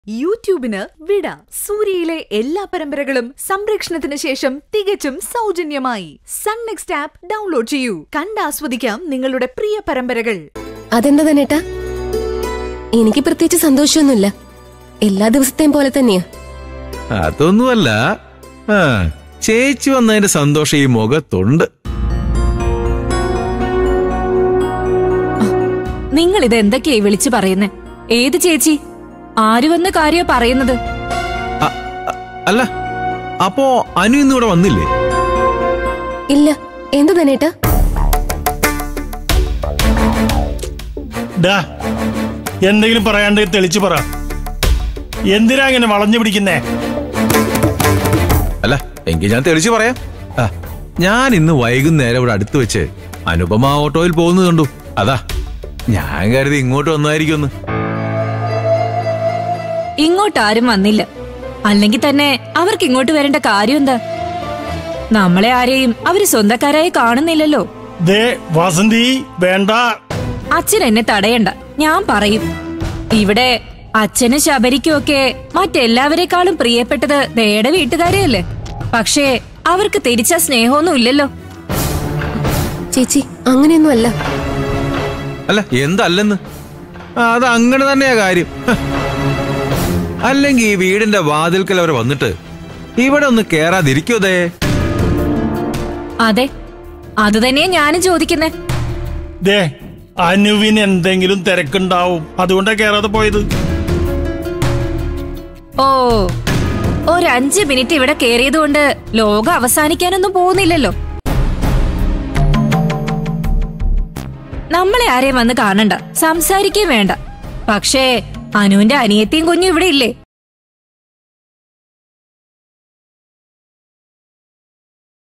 യൂട്യൂബിന് വിട സൂര്യയിലെ എല്ലാ പരമ്പരകളും സംരക്ഷണത്തിന് ശേഷം തികച്ചും സൗജന്യമായി സൺ നെക്സ്റ്റ് ആപ്പ് ഡൗൺലോഡ് ചെയ്യൂ കണ്ടാസ്വദിക്കാം നിങ്ങളുടെ പ്രിയ പരമ്പരകൾ അതെന്താ തന്നേട്ടാ എനിക്ക് പ്രത്യേകിച്ച് സന്തോഷമൊന്നുമില്ല എല്ലാ ദിവസത്തെയും പോലെ തന്നെയാ അതൊന്നുമല്ല ആ ചേച്ചി വന്നതിന്റെ സന്തോഷം ഈ മുഖത്തുണ്ട് നിങ്ങൾ ഇത് എന്തൊക്കെയായി വിളിച്ചു പറയുന്നേ ഏത് ചേച്ചി ആര് വന്ന കാര്യ പറയുന്നത് അ- അ- അല്ല അപ്പോ അനു ഇന്നിവിടെ വന്നില്ലേ ഇല്ല എന്തു തന്നേട്ടാ ഡാ എന്തെങ്കിലും പറയാണ്ട് തെളിച്ചു പറ എന്തിനാ ഇങ്ങനെ വളഞ്ഞു പിടിക്കുന്നേ അല്ല എങ്കിൽ ഞാൻ തെളിച്ചു പറയാം ആ, ഞാൻ ഇന്ന് വൈകുന്നേരം ഇവിടെ അടുത്ത് വെച്ച് അനുപമ ഓട്ടോയിൽ പോകുന്നത് കണ്ടു അതാ ഞാൻ കരുതി ഇങ്ങോട്ട് വന്നായിരിക്കുമെന്ന് ഇങ്ങോട്ട് ആരും വന്നില്ല അല്ലെങ്കിൽ തന്നെ അവർക്ക് ഇങ്ങോട്ട് വരേണ്ട കാര്യം എന്താ നമ്മളെ ആരെയും അവര് സ്വന്തക്കാരായി കാണുന്നില്ലല്ലോ ദേ വസന്തി വേണ്ട അച്ഛൻ എന്നെ തടയണ്ട ഞാൻ പറയും ഇവിടെ അച്ഛനും ശബരിക്കും ഒക്കെ മറ്റെല്ലാവരെക്കാളും പ്രിയപ്പെട്ടത് ദയുടെ വീട്ടുകാരെയല്ലേ പക്ഷേ അവർക്ക് തിരിച്ച സ്നേഹമൊന്നും ഇല്ലല്ലോ ചേച്ചി അങ്ങനെയൊന്നും അല്ല അല്ല എന്തല്ലെന്ന് ആ, അത് അങ്ങനെ തന്നെയാ കാര്യം ഹ. അല്ലെങ്കിൽ ഈ വീടിന്റെ വാതിൽക്കൽ അവർ വന്നിട്ട് ഇവിടെ ഒന്ന് കേറാതിരിക്കോ ദേ അതെ അത് തന്നെയാ ഞാനും ചോദിക്കുന്നേ ദേ അനുവിന് എന്തെങ്കിലും തിരക്കുണ്ടാവും അതുകൊണ്ടാ കേറാതെ പോയത് ഓ ഒരു അഞ്ച് മിനിറ്റ് ഇവിടെ കേറിയത് കൊണ്ട് ലോകം അവസാനിക്കാനൊന്നും പോകുന്നില്ലല്ലോ നമ്മളെ ആരെയും വന്ന് കാണണ്ട സംസാരിക്കുകയും വേണ്ട പക്ഷേ അനുവിന്റെ അനിയത്തിയും കുഞ്ഞും ഇവിടെ ഇല്ലേ